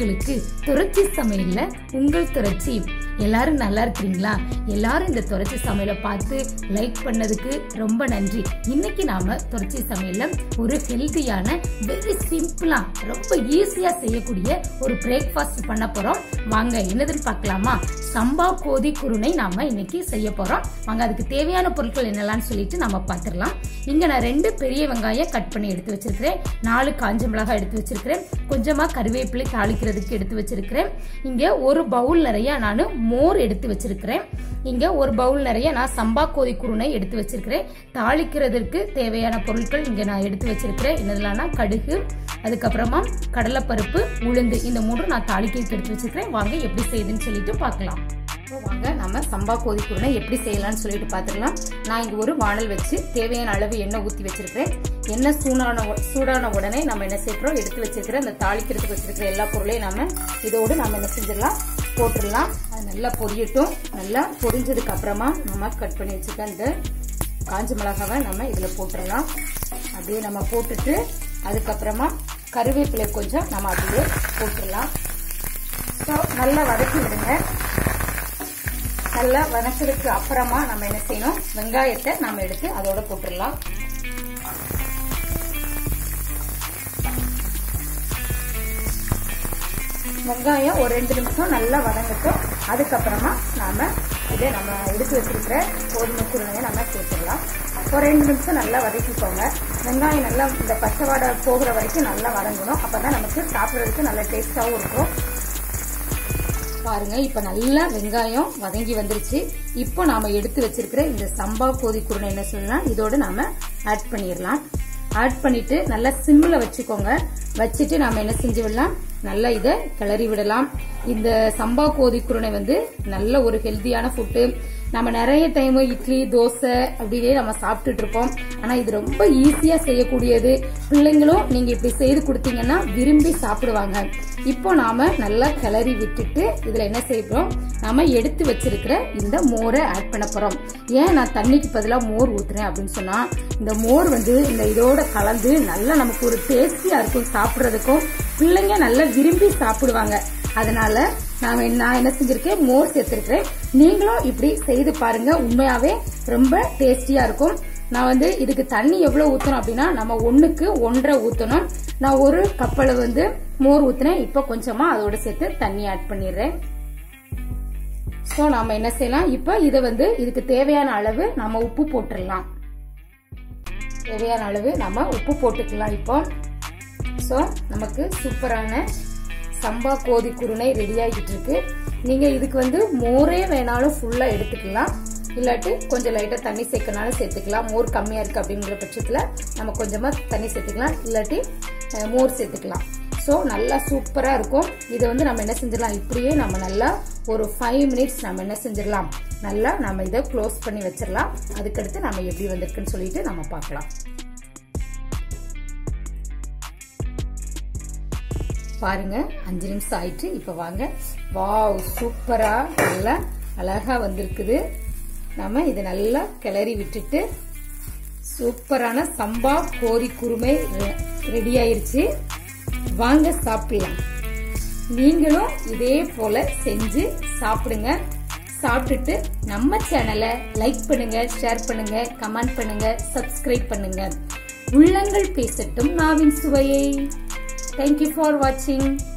உங்களுக்கு துறைச்சி சமையல்ல உங்கள் துறைச்சி எல்லாரும் நல்லா இருக்கிறீங்களா எல்லாரும் இந்த துறைச்சி சமையலை பார்த்து லைக் பண்ணதுக்கு ரொம்ப நன்றி இன்னைக்கு நாம துறைச்சி சமையல்ல ஒரு ஹெல்தியான வெரி சிம்பிளா ரொம்ப ஈஸியா செய்யக்கூடிய ஒரு பிரேக்ஃபாஸ்ட் பண்ண போறோம் வாங்க என்னதுன்னு பார்க்கலாமா சம்பா கோதி குருணை நாம இன்னைக்கு செய்ய போறோம் வாங்க அதுக்கு தேவையான பொருட்கள் என்னெல்லாம் சொல்லிட்டு நம்ம பார்த்துடலாம் இங்க நான் ரெண்டு பெரிய வெங்காயம் கட் பண்ணி எடுத்து வச்சிருக்கிறேன் நாலு காஞ்ச மிளகாய் எடுத்து வச்சிருக்கிறேன் கொஞ்சமா கருவேப்பிலை தாளிக்கிறதுக்கு எடுத்து வச்சிருக்கிறேன் இங்க ஒரு பவுல் நிறைய நான் மோர் எடுத்து வச்சிருக்கிறேன் இங்க ஒரு பவுல் நிறைய நான் சம்பா கோதி குருணை எடுத்து வச்சிருக்கிறேன் தாளிக்கிறதுக்கு தேவையான பொருட்கள் இங்க நான் எடுத்து வச்சிருக்கிறேன் என்னதுலாம்னா கடுகு அதுக்கப்புறமா கடலைப்பருப்பு உளுந்து இந்த மூன்று நான் தாளிக்கிறதுக்கு எடுத்து வச்சிருக்கிறேன் வாங்க எப்படி செய்யுதுன்னு சொல்லிட்டு பார்க்கலாம் இப்போ வாங்க நம்ம சம்பா கோதி குருணை எப்படி செய்யலாம்னு சொல்லிட்டு பார்த்துடலாம் நான் இங்கே ஒரு வானல் வச்சு தேவையான அளவு எண்ணெய் ஊற்றி வச்சிருக்கிறேன் எண்ணெய் சூடான உ- சூடான உடனே நம்ம என்ன செய்கிறோம் எடுத்து வச்சிருக்கிற அந்த தாளிக்கிறதுக்கு வச்சிருக்கிற எல்லா பொருளையும் நம்ம இதோடு நம்ம என்ன செஞ்சிடலாம் போட்டுடலாம் அது நல்லா பொரியட்டும் நல்லா பொரிஞ்சதுக்கு அப்புறமா நம்ம கட் பண்ணி வச்சுக்க அந்த காஞ்ச மிளகாவை நம்ம இதில் போட்டுடலாம் அப்படியே நம்ம போட்டுட்டு அதுக்கப்புறமா கருவேப்பிலை கொஞ்சம் நம்ம அப்படியே போட்டுடலாம் ஸோ நல்லா வதக்கி விடுங்க நல்லா வதக்கிறதுக்கு அப்புறமா நம்ம என்ன செய்யணும் வெங்காயத்தை நம்ம எடுத்து அதோட போட்டுடலாம் வெங்காயம் ஒரு ரெண்டு நிமிஷம் நல்லா வதங்கட்டும் அதுக்கப்புறமா நாம இதை நம்ம எடுத்து வச்சிருக்கிற கோதுமை குருணையை நம்ம சேர்த்துடலாம் ஒரு ரெண்டு நிமிஷம் நல்லா வதக்கிக்கோங்க வெங்காயம் நல்லா இந்த பச்சை வாடை போகிற வரைக்கும் நல்லா வதங்கணும் அப்பதான் நமக்கு சாப்பிட்றதுக்கு நல்ல டேஸ்டாகவும் இருக்கும் பாருங்க இப்ப நல்லா வெங்காயம் வதங்கி வந்துருச்சு இப்போ நாம எடுத்து வச்சிருக்கிற இந்த சம்பா கோதி குருணை என்ன சொல்லலாம் இதோட நாம ஆட் பண்ணிடலாம் ஆட் பண்ணிட்டு நல்லா சிம்ல வச்சுக்கோங்க வச்சுட்டு நாம என்ன செஞ்சு விடலாம் நல்லா இதை கிளறி விடலாம் இந்த சம்பா கோதி குருணை வந்து நல்ல ஒரு ஹெல்த்தியான ஃபுட்டு நம்ம நிறைய டைம் இட்லி தோசை அப்படியே நம்ம சாப்பிட்டுட்டு இருப்போம் ஆனா இது ரொம்ப ஈஸியா செய்யக்கூடியது பிள்ளைங்களும் நீங்க இப்படி செய்து கொடுத்தீங்கன்னா விரும்பி சாப்பிடுவாங்க இப்போ நாம நல்லா கிளறி விட்டுட்டு இதுல என்ன செய்யறோம் நாம எடுத்து வச்சிருக்கிற இந்த மோரை ஆட் பண்ண போறோம் ஏன் நான் தண்ணிக்கு பதிலா மோர் ஊத்துறேன் அப்படின்னு சொன்னா இந்த மோர் வந்து இந்த இதோட கலந்து நல்லா நமக்கு ஒரு டேஸ்டியா இருக்கும் சாப்பிடுறதுக்கும் பிள்ளைங்க நல்லா விரும்பி சாப்பிடுவாங்க அதனால நான் நான் என்ன செஞ்சிருக்கேன் மோர் சேர்த்திருக்கிறேன் நீங்களும் இப்படி செய்து பாருங்க உண்மையாவே ரொம்ப டேஸ்டியா இருக்கும் நான் வந்து இதுக்கு தண்ணி எவ்வளவு ஊத்தணும் அப்படின்னா நம்ம ஒண்ணுக்கு ஒன்றரை ஊத்தணும் நான் ஒரு கப்பலை வந்து மோர் ஊத்துனேன் இப்போ கொஞ்சமா அதோட சேர்த்து தண்ணி ஆட் பண்ணிடுறேன் ஸோ நாம என்ன செய்யலாம் இப்போ இதை வந்து இதுக்கு தேவையான அளவு நம்ம உப்பு போட்டுடலாம் தேவையான அளவு நம்ம உப்பு போட்டுக்கலாம் இப்போ ஸோ நமக்கு சூப்பரான சம்பா கோதி குருணை ரெடி ஆகிட்டு இருக்கு நீங்க இதுக்கு வந்து மோரே வேணாலும் ஃபுல்லா எடுத்துக்கலாம் இல்லாட்டி கொஞ்சம் லைட்டா தண்ணி சேர்க்கனாலும் சேர்த்துக்கலாம் மோர் கம்மியா இருக்கு அப்படிங்கிற பட்சத்துல நம்ம கொஞ்சமா தண்ணி சேர்த்துக்கலாம் இல்லாட்டி அஹ், மோர் சேர்த்துக்கலாம் ஸோ நல்லா சூப்பரா இருக்கும் இதை வந்து நம்ம என்ன செஞ்சிடலாம் இப்படியே நம்ம நல்லா ஒரு ஃபைவ் மினிட்ஸ் நம்ம என்ன செஞ்சிடலாம் நல்லா நம்ம இதை க்ளோஸ் பண்ணி வச்சிடலாம் அதுக்கடுத்து நம்ம எப்படி வந்திருக்குன்னு சொல்லிட்டு நம்ம பார்க்கலாம் பாருங்க அஞ்சு நிமிஷம் ஆயிட்டு இப்ப வாங்க வாவ் சூப்பரா நல்லா அழகா வந்திருக்குது நம்ம இதை நல்லா கிளறி விட்டுட்டு சூப்பரான சம்பா கோரி குருமை ரெடி ஆயிருச்சு வாங்க சாப்பிடலாம் நீங்களும் இதே போல செஞ்சு சாப்பிடுங்க சாப்பிட்டுட்டு நம்ம சேனலை லைக் பண்ணுங்க ஷேர் பண்ணுங்க கமெண்ட் பண்ணுங்க சப்ஸ்கிரைப் பண்ணுங்க உள்ளங்கள் பேசட்டும் நாவின் சுவையை தேங்க்யூ ஃபார் வாட்சிங்